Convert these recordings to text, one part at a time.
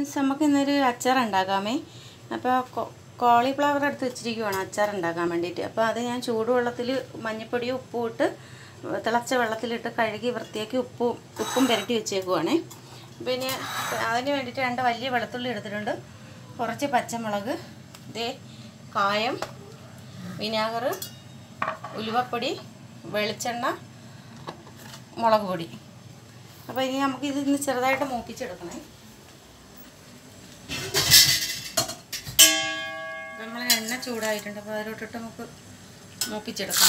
Friends നമുക്ക് ഇന്നൊരു അച്ചാർ ഉണ്ടാക്കാമേ അപ്പോൾ കോളിഫ്ലവർ എടുത്ത് വെച്ചിരിക്കുവാണ് അച്ചാർ ഉണ്ടാക്കാൻ വേണ്ടിയിട്ട് അപ്പോൾ അത് ഞാൻ ചൂടുവെള്ളത്തിൽ മഞ്ഞൾപ്പൊടിയും ഉപ്പും ഇട്ട് തിളച്ച വെള്ളത്തിലിട്ട് കഴുകി വൃത്തിയാക്കി ഉപ്പും ഉപ്പും പുരട്ടി വെച്ചേക്കുവാണേ പിന്നെ അതിന് വേണ്ടിയിട്ട് രണ്ട് വലിയ വെളുത്തുള്ളി എടുത്തിട്ടുണ്ട് കുറച്ച് പച്ചമുളക് ഇതേ കായം വിനാഗർ ഉലുവപ്പൊടി വെളിച്ചെണ്ണ മുളക് പൊടി അപ്പോൾ ഇനി നമുക്ക് ഇത് ഇന്ന് ചെറുതായിട്ട് മൂപ്പിച്ചെടുക്കണേ നമ്മൾ എണ്ണ ചൂടായിട്ടുണ്ട് അപ്പോൾ അതിലോട്ടിട്ട് നമുക്ക് മൂപ്പിച്ചെടുക്കാം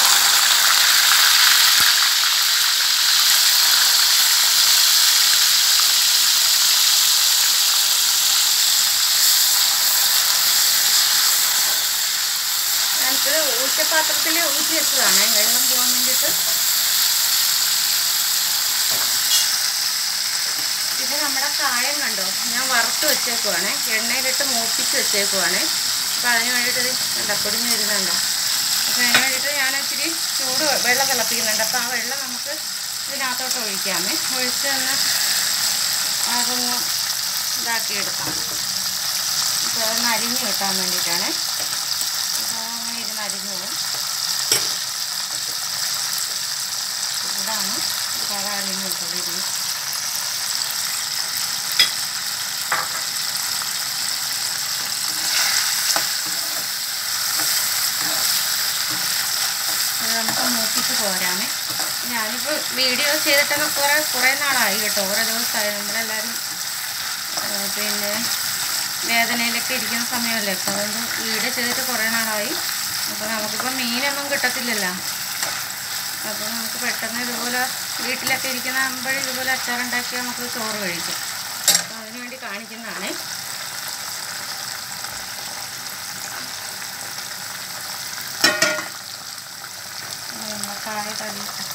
നമുക്ക് ഊറ്റപാത്രത്തിൽ ഊറ്റി വെച്ചതാണ് വെള്ളം പോകാൻ വേണ്ടിയിട്ട് ഇത് നമ്മുടെ കായം കണ്ടോ ഞാൻ വറുത്ത് വെച്ചേക്കുവാണ് എണ്ണയിലിട്ട് മൂപ്പിച്ച് വെച്ചേക്കുവാണ് അപ്പോൾ അതിന് വേണ്ടിയിട്ട് ഇത് കണ്ടോ പൊടിഞ്ഞ് വരുന്നുണ്ടോ അപ്പോൾ അതിന് വേണ്ടിയിട്ട് ഞാൻ ഇച്ചിരി ചൂട് വെള്ളം തിളപ്പിക്കുന്നുണ്ട് അപ്പോൾ ആ വെള്ളം നമുക്ക് ഇതിനകത്തോട്ട് ഒഴിക്കാമേ ഒഴിച്ച് ഒന്ന് അതൊന്ന് ഇതാക്കിയെടുക്കാം അപ്പോൾ അതൊന്ന് അരിഞ്ഞ് കിട്ടാൻ വേണ്ടിയിട്ടാണ് അപ്പോൾ അങ്ങനെ ഇരുന്ന് അരിഞ്ഞു പോകും ഇതാണ് കറ അരിഞ്ഞ് കിട്ടുന്നത് അത് നമുക്ക് മൂപ്പിച്ച് പോരാമേ ഞാനിപ്പോൾ വീഡിയോ ചെയ്തിട്ടൊക്കെ കുറേ കുറേ നാളായി കേട്ടോ കുറേ ദിവസമായി നമ്മളെല്ലാവരും ആ, പിന്നെ വേദനയിലൊക്കെ ഇരിക്കുന്ന സമയമല്ലേ അപ്പോൾ അതുകൊണ്ട് വീഡിയോ ചെയ്തിട്ട് കുറേ നാളായി അപ്പോൾ നമുക്കിപ്പോൾ മീനൊന്നും കിട്ടത്തില്ലല്ലോ അപ്പോൾ നമുക്ക് പെട്ടെന്ന് ഇതുപോലെ വീട്ടിലൊക്കെ ഇരിക്കുന്നതാകുമ്പോൾ ഇതുപോലെ അച്ചാറുണ്ടാക്കി നമുക്ക് ചോറ് കഴിക്കാം അപ്പോൾ അതിന് വേണ്ടി കാണിക്കുന്നതാണേ കായ കഴിയിട്ട്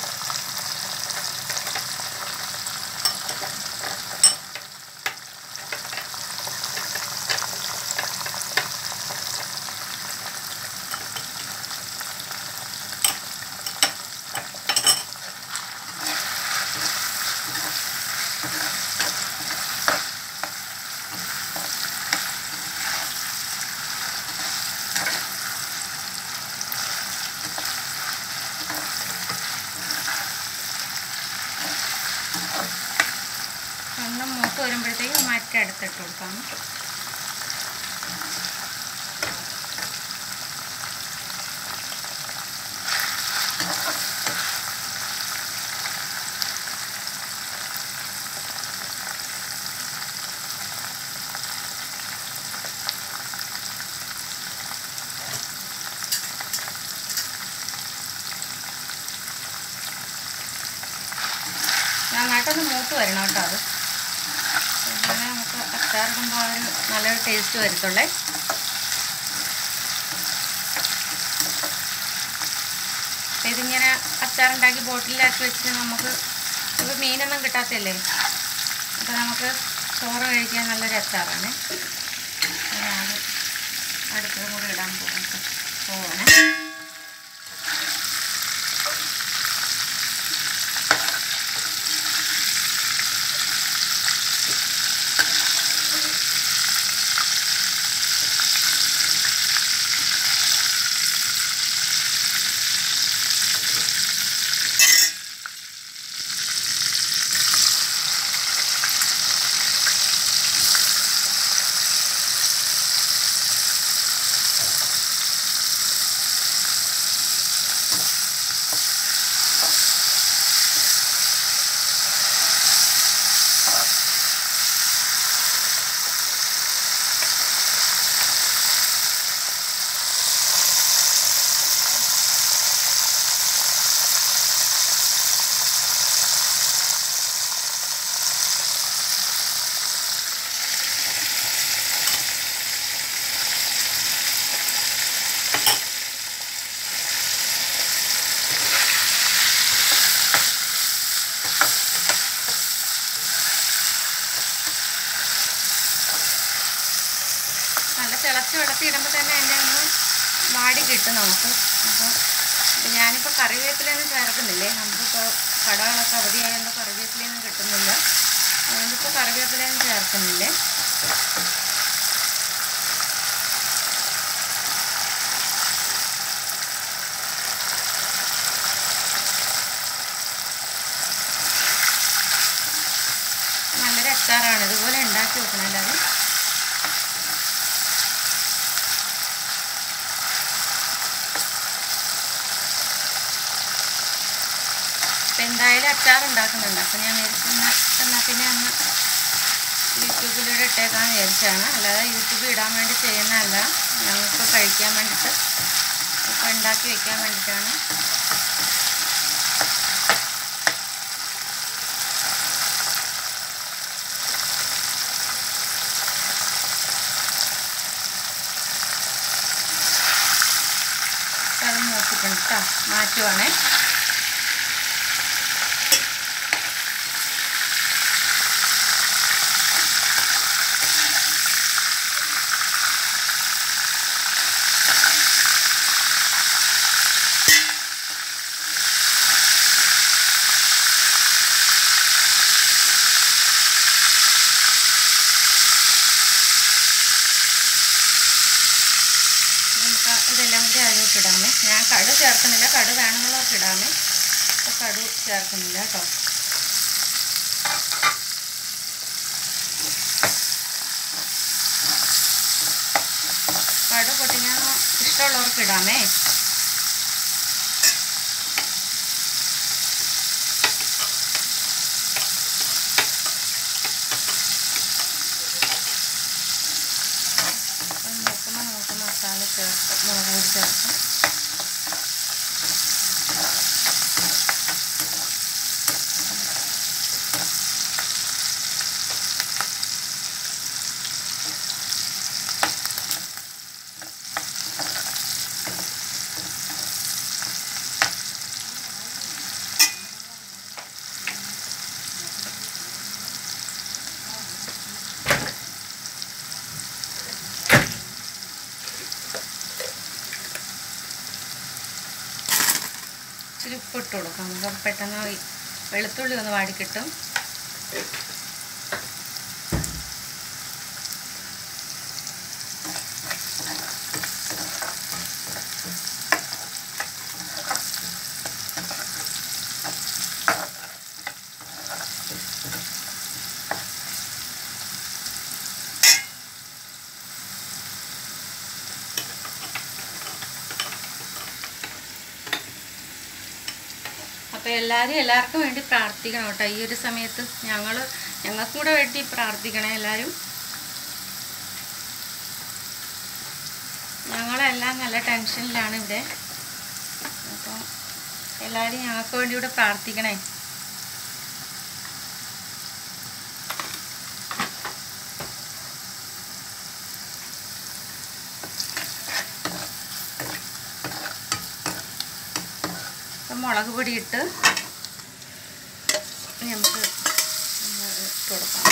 ഒന്ന് മൂത്ത് വരുമ്പോഴത്തേക്കും മാറ്റി എടുത്തിട്ട് കൊടുക്കാം നന്നായിട്ടൊന്ന് മൂത്ത് വരണം കേട്ടോ അത് അങ്ങനെ നമുക്ക് അച്ചാറിടുമ്പോൾ അതിന് നല്ലൊരു ടേസ്റ്റ് വരത്തുള്ളേ അപ്പം ഇതിങ്ങനെ അച്ചാറുണ്ടാക്കി ബോട്ടിലാക്കി വെച്ചിട്ട് നമുക്ക് ഇപ്പോൾ മീനൊന്നും കിട്ടാത്തല്ലേ അപ്പോൾ നമുക്ക് ചോറ് കഴിക്കാൻ നല്ലൊരു അച്ചാറാണ് ഞാൻ അടുത്തതും കൂടെ ഇടാൻ പോകും പോവാണ് നല്ല തിളച്ച് വെള്ളത്തിൽ ഇടുമ്പോൾ തന്നെ അതിൻ്റെ ഒന്ന് വാടി കിട്ടും നമുക്ക് അപ്പോൾ ഞാനിപ്പോൾ കറിവേപ്പിലൊന്നും ചേർക്കുന്നില്ലേ നമുക്കിപ്പോൾ കടകളൊക്കെ അവധിയായതുകൊണ്ട് കറിവേപ്പിലയൊന്നും കിട്ടുന്നില്ല അതുകൊണ്ടിപ്പോൾ കറിവേപ്പിലയും ചേർക്കുന്നില്ലേ നല്ലൊരു അച്ചാറാണ് ഇതുപോലെ ഉണ്ടാക്കി വെക്കണം എല്ലാവരും അപ്പം എന്തായാലും അച്ചാർ ഉണ്ടാക്കുന്നുണ്ട് അപ്പം ഞാൻ വിചാരിച്ചെന്ന് എന്നാൽ പിന്നെ ഒന്ന് യൂട്യൂബിലൂടെ ഇട്ടേക്കാന്ന് വിചാരിച്ചാണ് അല്ലാതെ യൂട്യൂബിൽ ഇടാൻ വേണ്ടി ചെയ്യുന്നതല്ല ഞങ്ങൾക്ക് കഴിക്കാൻ വേണ്ടിയിട്ട് ഇപ്പം ഉണ്ടാക്കി വെക്കാൻ വേണ്ടിയിട്ടാണ് അത് നോക്കിയിട്ടുണ്ട് കേട്ടോ മാറ്റുവാണേ നമുക്ക് ഇതെല്ലാം കൂടി അതിലോട്ട് ഇടാമേ ഞാൻ കടു ചേർക്കുന്നില്ല കടു വേണമെന്നുള്ളവർക്ക് ഇടാമേ അപ്പോൾ കടു ചേർക്കുന്നില്ല കേട്ടോ കടു പൊട്ടിക്കാൻ ഇഷ്ടമുള്ളവർക്ക് ഇടാമേ അത് നോക്കുമ്പോൾ നമുക്ക് മസാല ചേർത്ത് മുളക് പൊടി ചേർക്കാം ഇച്ചിരി ഉപ്പ് ഇട്ട് കൊടുക്കാം നമുക്ക് പെട്ടെന്ന് ഈ വെളുത്തുള്ളി ഒന്ന് വാടി കിട്ടും അപ്പോൾ എല്ലാവരും എല്ലാവർക്കും വേണ്ടി പ്രാർത്ഥിക്കണം കേട്ടോ ഈ ഒരു സമയത്ത് ഞങ്ങൾ ഞങ്ങൾക്കും കൂടെ വേണ്ടി പ്രാർത്ഥിക്കണേ എല്ലാവരും ഞങ്ങളെല്ലാം നല്ല ടെൻഷനിലാണ് ഇവിടെ അപ്പോൾ എല്ലാവരും ഞങ്ങൾക്ക് വേണ്ടി ഇവിടെ പ്രാർത്ഥിക്കണേ അപ്പം മുളക് പൊടി ഇട്ട് ഇനി നമുക്ക് ഒന്ന് ഇട്ട് കൊടുക്കാം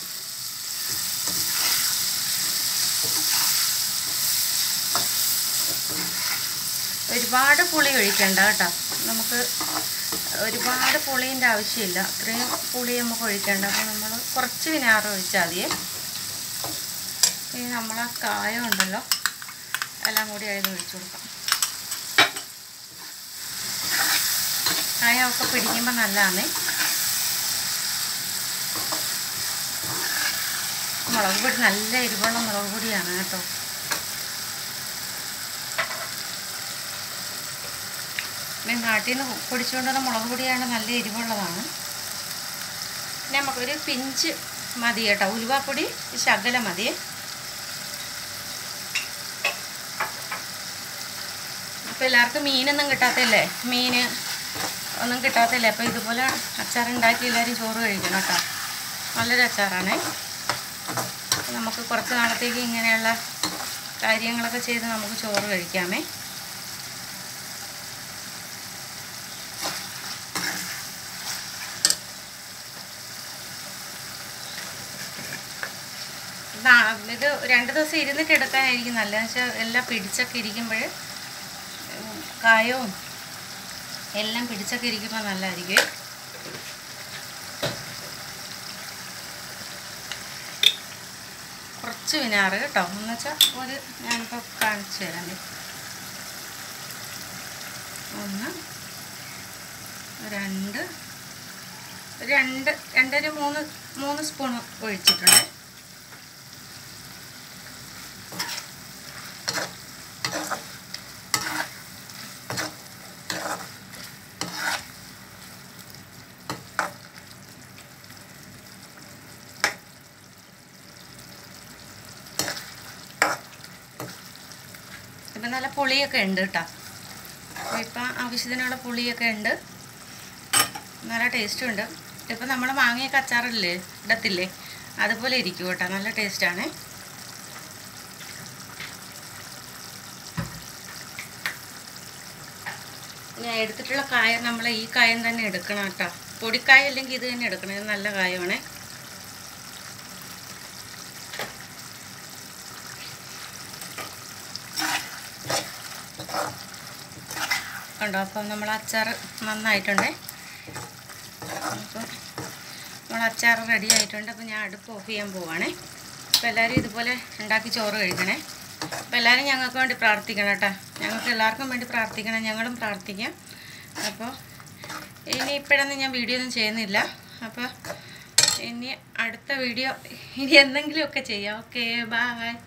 ഒരുപാട് പുളി ഒഴിക്കണ്ട കേട്ടോ നമുക്ക് ഒരുപാട് പുളീൻ്റെ ആവശ്യമില്ല അത്രയും പുളി നമുക്ക് ഒഴിക്കേണ്ട അപ്പോൾ നമ്മൾ കുറച്ച് വിനാറ് ഒഴിച്ചാൽ മതിയേ ഇനി നമ്മൾ ആ കായം ഉണ്ടല്ലോ എല്ലാം കൂടി അതിൽ ഒഴിച്ചു കൊടുക്കാം കായമൊക്കെ പിടിക്കുമ്പോൾ നല്ലതാണേ മുളക് പൊടി നല്ല എരിവുള്ള മുളക് പൊടിയാണ് കേട്ടോ പിന്നെ നാട്ടിൽ നിന്ന് പൊടിച്ചുകൊണ്ടുവന്ന മുളക് പൊടിയാണ് നല്ല എരിവുള്ളതാണ് പിന്നെ നമുക്കൊരു പിഞ്ച് മതി കേട്ടോ ഉലുവാപ്പൊടി ശകലം മതിയേ ഇപ്പം എല്ലാവർക്കും മീനൊന്നും കിട്ടാത്തല്ലേ മീൻ ഒന്നും കിട്ടാത്തല്ലേ അപ്പോൾ ഇതുപോലെ അച്ചാറുണ്ടാക്കി എല്ലാവരും ചോറ് കഴിക്കണം കേട്ടോ നല്ലൊരു അച്ചാറാണേ നമുക്ക് കുറച്ച് നാളത്തേക്ക് ഇങ്ങനെയുള്ള കാര്യങ്ങളൊക്കെ ചെയ്ത് നമുക്ക് ചോറ് കഴിക്കാമേ നാ- ഇത് രണ്ട് ദിവസം ഇരുന്നിട്ട് എടുക്കാനായിരിക്കും നല്ലതെന്ന് വെച്ചാൽ എല്ലാം പിടിച്ചൊക്കെ ഇരിക്കുമ്പോൾ കായവും എല്ലാം പിടിച്ചൊക്കെ ഇരിക്കുമ്പോൾ നല്ലതായിരിക്കും കുറച്ച് വിനാറ് കേട്ടോ എന്ന് വെച്ചാൽ ഒരു ഞാനിപ്പോൾ കാണിച്ചു തരാം ദേ. ഒന്ന് രണ്ട് രണ്ട് രണ്ടര മൂന്ന് മൂന്ന് സ്പൂൺ ഒഴിച്ചിട്ടുണ്ട് ഇപ്പം നല്ല പുളിയൊക്കെ ഉണ്ട് കേട്ടോ അപ്പോൾ ഇപ്പം ആവശ്യത്തിനുള്ള പുളിയൊക്കെ ഉണ്ട് നല്ല ടേസ്റ്റും ഉണ്ട് ഇപ്പം നമ്മൾ മാങ്ങയൊക്കെ അച്ചാറില്ലേ ഇടത്തില്ലേ അതുപോലെ ഇരിക്കും കേട്ടോ നല്ല ടേസ്റ്റാണ് ഞാൻ എടുത്തിട്ടുള്ള കായം നമ്മൾ ഈ കായം തന്നെ എടുക്കണം കേട്ടോ പൊടിക്കായ അല്ലെങ്കിൽ ഇത് തന്നെ എടുക്കണം ഇത് നല്ല കായമാണേ കണ്ടോ അപ്പം നമ്മൾ അച്ചാർ നന്നായിട്ടുണ്ടേ അപ്പം നമ്മൾ അച്ചാർ റെഡി ആയിട്ടുണ്ട് അപ്പം ഞാൻ അടുപ്പ് ഓഫ് ചെയ്യാൻ പോവാണേ അപ്പോൾ എല്ലാവരും ഇതുപോലെ ഉണ്ടാക്കി ചോറ് കഴിക്കണേ അപ്പോൾ എല്ലാവരും ഞങ്ങൾക്ക് വേണ്ടി പ്രാർത്ഥിക്കണം കേട്ടോ ഞങ്ങൾക്ക് എല്ലാവർക്കും വേണ്ടി പ്രാർത്ഥിക്കണം ഞങ്ങളും പ്രാർത്ഥിക്കാം അപ്പോൾ ഇനി ഇപ്പോഴൊന്നും ഞാൻ വീഡിയോ ഒന്നും ചെയ്യുന്നില്ല അപ്പോൾ ഇനി അടുത്ത വീഡിയോ ഇനി എന്തെങ്കിലുമൊക്കെ ചെയ്യാം ഓക്കെ ബായ്